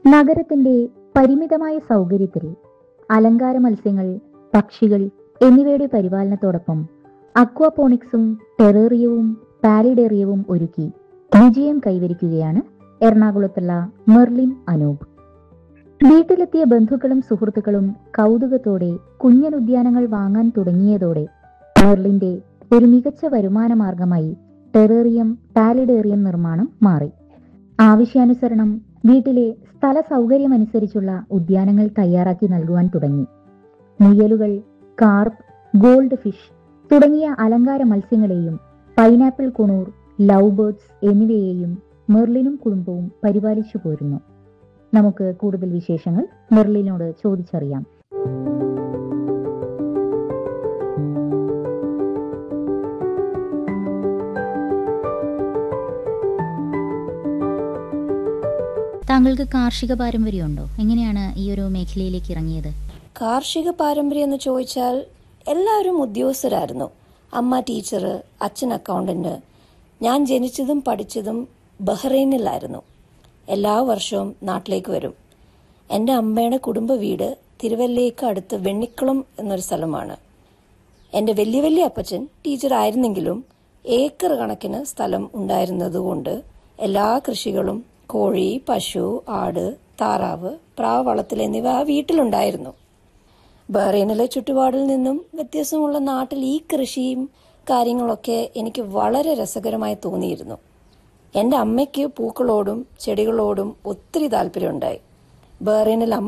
നഗരത്തിന്റെ പരിമിതമായ സൗകര്യത്തിൽ അലങ്കാര മത്സ്യങ്ങൾ പക്ഷികൾ എന്നിവയുടെ പരിപാലനത്തോടൊപ്പം അക്വാപോണിക്സും ടെറേറിയവും പാലിഡേറിയവും ഒരുക്കി വിജയം കൈവരിക്കുകയാണ് എറണാകുളത്തുള്ള മെർലിൻ അനൂപ് വീട്ടിലെത്തിയ ബന്ധുക്കളും സുഹൃത്തുക്കളും കൗതുകത്തോടെ കുഞ്ഞൻ ഉദ്യാനങ്ങൾ വാങ്ങാൻ തുടങ്ങിയതോടെ മെർലിന്റെ ഒരു മികച്ച വരുമാന മാർഗമായി ടെറേറിയം പാലിഡേറിയം നിർമ്മാണം മാറി ആവശ്യാനുസരണം വീട്ടിലെ സ്ഥല സൗകര്യമനുസരിച്ചുള്ള ഉദ്യാനങ്ങൾ തയ്യാറാക്കി നൽകുവാൻ തുടങ്ങി മുയലുകൾ കാർപ്പ് ഗോൾഡ് ഫിഷ് തുടങ്ങിയ അലങ്കാര മത്സ്യങ്ങളെയും പൈനാപ്പിൾ കുണൂർ ലവ് ബേർഡ്സ് എന്നിവയെയും മെർലിനും കുടുംബവും പരിപാലിച്ചു പോരുന്നു നമുക്ക് കൂടുതൽ വിശേഷങ്ങൾ മെർലിനോട് ചോദിച്ചറിയാം താങ്കൾക്ക് കാർഷിക പാരമ്പര്യമുണ്ടോ എങ്ങനെയാണ് ഈ ഒരു മേഖലയിലേക്ക് ഇറങ്ങിയത് കാർഷിക പാരമ്പര്യം എന്ന് ചോദിച്ചാൽ എല്ലാവരും ഉദ്യോഗസ്ഥരായിരുന്നു അമ്മ ടീച്ചർ അച്ഛൻ അക്കൗണ്ടന്റ് ഞാൻ ജനിച്ചതും പഠിച്ചതും ബഹ്റൈനിലായിരുന്നു എല്ലാ വർഷവും നാട്ടിലേക്ക് വരും എൻ്റെ അമ്മയുടെ കുടുംബ വീട് തിരുവല്ലയ്ക്ക് അടുത്ത് വെണ്ണിക്കുളം എന്നൊരു സ്ഥലമാണ് എൻ്റെ വലിയ വലിയ അപ്പച്ചൻ ടീച്ചർ ആയിരുന്നെങ്കിലും ഏക്കർ കണക്കിന് സ്ഥലം ഉണ്ടായിരുന്നതുകൊണ്ട് എല്ലാ കൃഷികളും കോഴി പശു ആട് താറാവ് പ്രാവ് വളത്തിൽ എന്നിവ ആ വീട്ടിലുണ്ടായിരുന്നു ബഹ്റൈനിലെ ചുറ്റുപാടിൽ നിന്നും വ്യത്യസ്തമുള്ള നാട്ടിൽ ഈ കൃഷിയും കാര്യങ്ങളൊക്കെ എനിക്ക് വളരെ രസകരമായി തോന്നിയിരുന്നു എൻ്റെ അമ്മയ്ക്ക് പൂക്കളോടും ചെടികളോടും ഒത്തിരി താല്പര്യമുണ്ടായി ബഹ്റൈനിൽ അമ്മ